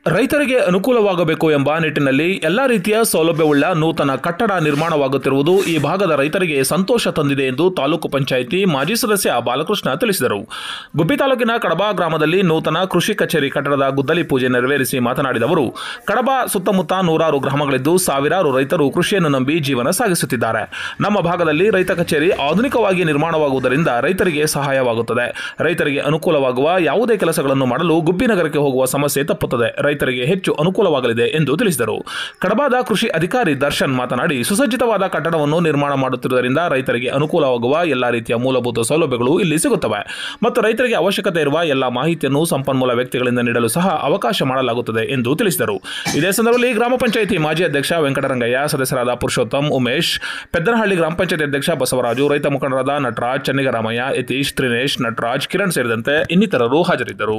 ರೈತರಿಗೆ ಅನುಕೂಲವಾಗಬೇಕು ಎಂಬ ನಿಟ್ಟಿನಲ್ಲಿ ಎಲ್ಲ ರೀತಿಯ ಸೌಲಭ್ಯವುಳ್ಳ ನೂತನ ಕಟ್ಟಡ ನಿರ್ಮಾಣವಾಗುತ್ತಿರುವುದು ಈ ಭಾಗದ ರೈತರಿಗೆ ಸಂತೋಷ ತಂದಿದೆ ಎಂದು ತಾಲೂಕು ಪಂಚಾಯಿತಿ ಮಾಜಿ ಸದಸ್ಯ ಬಾಲಕೃಷ್ಣ ತಿಳಿಸಿದರು ಗುಬ್ಬಿ ತಾಲೂಕಿನ ಕಡಬ ಗ್ರಾಮದಲ್ಲಿ ನೂತನ ಕೃಷಿ ಕಚೇರಿ ಕಟ್ಟಡದ ಗುದ್ದಲಿ ಪೂಜೆ ನೆರವೇರಿಸಿ ಮಾತನಾಡಿದ ಅವರು ಕಡಬ ಸುತ್ತಮುತ್ತ ನೂರಾರು ಗ್ರಾಮಗಳಿದ್ದು ಸಾವಿರಾರು ರೈತರು ಕೃಷಿಯನ್ನು ನಂಬಿ ಜೀವನ ಸಾಗಿಸುತ್ತಿದ್ದಾರೆ ನಮ್ಮ ಭಾಗದಲ್ಲಿ ರೈತ ಕಚೇರಿ ಆಧುನಿಕವಾಗಿ ನಿರ್ಮಾಣವಾಗುವುದರಿಂದ ರೈತರಿಗೆ ಸಹಾಯವಾಗುತ್ತದೆ ರೈತರಿಗೆ ಅನುಕೂಲವಾಗುವ ಯಾವುದೇ ಕೆಲಸಗಳನ್ನು ಮಾಡಲು ಗುಬ್ಬಿ ನಗರಕ್ಕೆ ಹೋಗುವ ಸಮಸ್ಯೆ ತಪ್ಪುತ್ತದೆ ರೈತರಿಗೆ ಹೆಚ್ಚು ಅನುಕೂಲವಾಗಲಿದೆ ಎಂದು ತಿಳಿಸಿದರು ಕಡಬಾದ ಕೃಷಿ ಅಧಿಕಾರಿ ದರ್ಶನ್ ಮಾತನಾಡಿ ಸುಸಜ್ಜಿತವಾದ ಕಟ್ಟಡವನ್ನು ನಿರ್ಮಾಣ ಮಾಡುತ್ತಿರುವುದರಿಂದ ರೈತರಿಗೆ ಅನುಕೂಲವಾಗುವ ಎಲ್ಲ ರೀತಿಯ ಮೂಲಭೂತ ಸೌಲಭ್ಯಗಳು ಇಲ್ಲಿ ಸಿಗುತ್ತವೆ ಮತ್ತು ರೈತರಿಗೆ ಅವಶ್ಯಕತೆ ಇರುವ ಎಲ್ಲ ಮಾಹಿತಿಯನ್ನು ಸಂಪನ್ಮೂಲ ವ್ಯಕ್ತಿಗಳಿಂದ ನೀಡಲು ಸಹ ಅವಕಾಶ ಮಾಡಲಾಗುತ್ತದೆ ಎಂದು ತಿಳಿಸಿದರು ಇದೇ ಸಂದರ್ಭದಲ್ಲಿ ಗ್ರಾಮ ಪಂಚಾಯಿತಿ ಮಾಜಿ ಅಧ್ಯಕ್ಷ ವೆಂಕಟರಂಗಯ್ಯ ಸದಸ್ಯರಾದ ಪುರುಷೋತ್ತಮ್ ಉಮೇಶ್ ಪೆದ್ದನಹಳ್ಳಿ ಗ್ರಾಮ ಪಂಚಾಯತಿ ಅಧ್ಯಕ್ಷ ಬಸವರಾಜು ರೈತ ಮುಖಂಡರಾದ ನಟರಾಜ್ ಚೆನ್ನಿಗರಾಮಯ್ಯ ಯತೀಶ್ ತ್ರಿನೇಶ್ ನಟರಾಜ್ ಕಿರಣ್ ಸೇರಿದಂತೆ ಇನ್ನಿತರರು ಹಾಜರಿದ್ದರು